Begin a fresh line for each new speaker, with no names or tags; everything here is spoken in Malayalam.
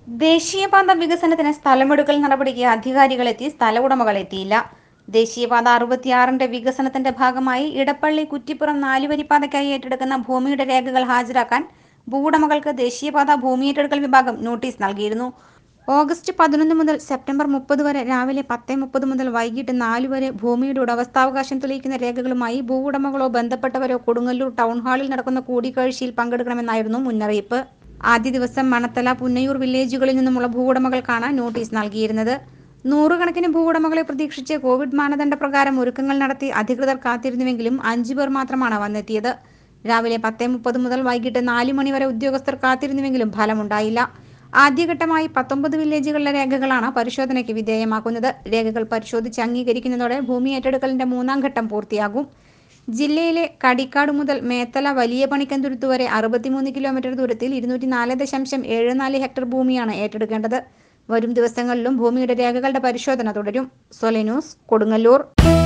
ദേശീയപാത വികസനത്തിന് സ്ഥലമെടുക്കൽ നടപടിക്ക് അധികാരികളെത്തി സ്ഥല ഉടമകൾ എത്തിയില്ല ദേശീയപാത അറുപത്തിയാറിന്റെ വികസനത്തിന്റെ ഭാഗമായി ഇടപ്പള്ളി കുറ്റിപ്പുറം നാലുവരിപ്പാതയ്ക്കായി ഏറ്റെടുക്കുന്ന ഭൂമിയുടെ രേഖകൾ ഹാജരാക്കാൻ ഭൂവുടമകൾക്ക് ദേശീയപാത ഭൂമി ഏറ്റെടുക്കൽ വിഭാഗം നോട്ടീസ് നൽകിയിരുന്നു ഓഗസ്റ്റ് പതിനൊന്ന് മുതൽ സെപ്റ്റംബർ മുപ്പത് വരെ രാവിലെ പത്ത് മുപ്പത് മുതൽ വൈകിട്ട് നാല് വരെ ഭൂമിയുടെ ഉടമസ്ഥാവകാശം തെളിയിക്കുന്ന രേഖകളുമായി ഭൂവുടമകളോ ബന്ധപ്പെട്ടവരോ കൊടുങ്ങല്ലൂർ ടൗൺ ഹാളിൽ നടക്കുന്ന കൂടിക്കാഴ്ചയിൽ പങ്കെടുക്കണമെന്നായിരുന്നു മുന്നറിയിപ്പ് ആദ്യ ദിവസം മണത്തല പുന്നയൂർ വില്ലേജുകളിൽ നിന്നുമുള്ള ഭൂവുടമകൾക്കാണ് നോട്ടീസ് നൽകിയിരുന്നത് നൂറുകണക്കിന് ഭൂവുടമകളെ പ്രതീക്ഷിച്ച് കോവിഡ് മാനദണ്ഡ പ്രകാരം ഒരുക്കങ്ങൾ നടത്തി അധികൃതർ കാത്തിരുന്നുവെങ്കിലും അഞ്ചു പേർ മാത്രമാണ് വന്നെത്തിയത് രാവിലെ പത്ത് മുപ്പത് മുതൽ വൈകിട്ട് നാല് മണി വരെ ഉദ്യോഗസ്ഥർ കാത്തിരുന്നുവെങ്കിലും ഫലമുണ്ടായില്ല ആദ്യഘട്ടമായി പത്തൊമ്പത് വില്ലേജുകളിലെ രേഖകളാണ് പരിശോധനയ്ക്ക് വിധേയമാക്കുന്നത് രേഖകൾ പരിശോധിച്ച് അംഗീകരിക്കുന്നതോടെ ഭൂമി ഏറ്റെടുക്കലിന്റെ മൂന്നാം ഘട്ടം പൂർത്തിയാകും ജില്ലയിലെ കടിക്കാട് മുതൽ മേത്തല വലിയ പണിക്കന്തുരുത്ത് വരെ അറുപത്തിമൂന്ന് കിലോമീറ്റർ ദൂരത്തിൽ ഇരുന്നൂറ്റി നാല് ദശാംശം ഏഴ് നാല് ഹെക്ടർ ഭൂമിയാണ് ഏറ്റെടുക്കേണ്ടത് വരും ദിവസങ്ങളിലും ഭൂമിയുടെ രേഖകളുടെ പരിശോധന തുടരും സൊലെ ന്യൂസ് കൊടുങ്ങല്ലൂർ